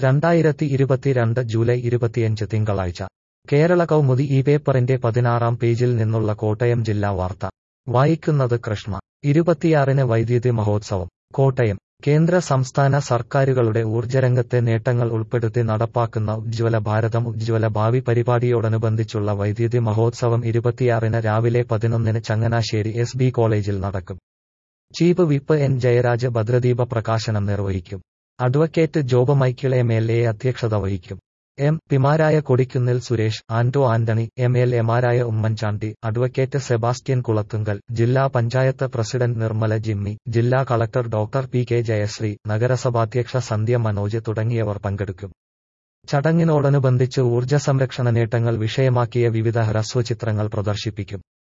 രണ്ടായിരത്തി ഇരുപത്തിരണ്ട് ജൂലൈ ഇരുപത്തിയഞ്ച് തിങ്കളാഴ്ച കേരള കൗമുദി ഈ പേപ്പറിന്റെ പതിനാറാം പേജിൽ നിന്നുള്ള കോട്ടയം ജില്ലാ വാർത്ത വായിക്കുന്നത് കൃഷ്ണ ഇരുപത്തിയാറിന് വൈദ്യുതി മഹോത്സവം കോട്ടയം കേന്ദ്ര സംസ്ഥാന സർക്കാരുകളുടെ ഊർജ്ജരംഗത്തെ നേട്ടങ്ങൾ ഉൾപ്പെടുത്തി നടപ്പാക്കുന്ന ഉജ്ജ്വല ഭാരതം ഉജ്ജ്വല ഭാവി പരിപാടിയോടനുബന്ധിച്ചുള്ള വൈദ്യുതി മഹോത്സവം ഇരുപത്തിയാറിന് രാവിലെ പതിനൊന്നിന് ചങ്ങനാശ്ശേരി എസ് ബി കോളേജിൽ നടക്കും ചീഫ് വിപ്പ് എൻ ജയരാജ് ഭദ്രദീപ പ്രകാശനം നിർവഹിക്കും advocate Job Michael M L A അധ്യക്ഷത വഹിക്കും എം പിമാരായ കൊടിക്കുന്നിൽ സുരേഷ് ആന്റോ ആന്റണി എം എൽ എമാരായ ഉമ്മൻചാണ്ടി അഡ്വക്കേറ്റ് സെബാസ്റ്റ്യൻ കുളത്തുങ്കൽ ജില്ലാ പഞ്ചായത്ത് പ്രസിഡന്റ് നിർമ്മല ജിമ്മി ജില്ലാ collector doctor P K Jayasree നഗരസഭാധ്യക്ഷ സന്ധ്യ മനോജ് തുടങ്ങിയവർ പങ്കെടുക്കും ചടങ്ങിനോടനുബന്ധിച്ച് ഊർജ്ജ സംരക്ഷണ നേട്ടങ്ങൾ വിഷയമാക്കിയ വിവിധ ഹ്രസ്വചിത്രങ്ങൾ പ്രദർശിപ്പിക്കും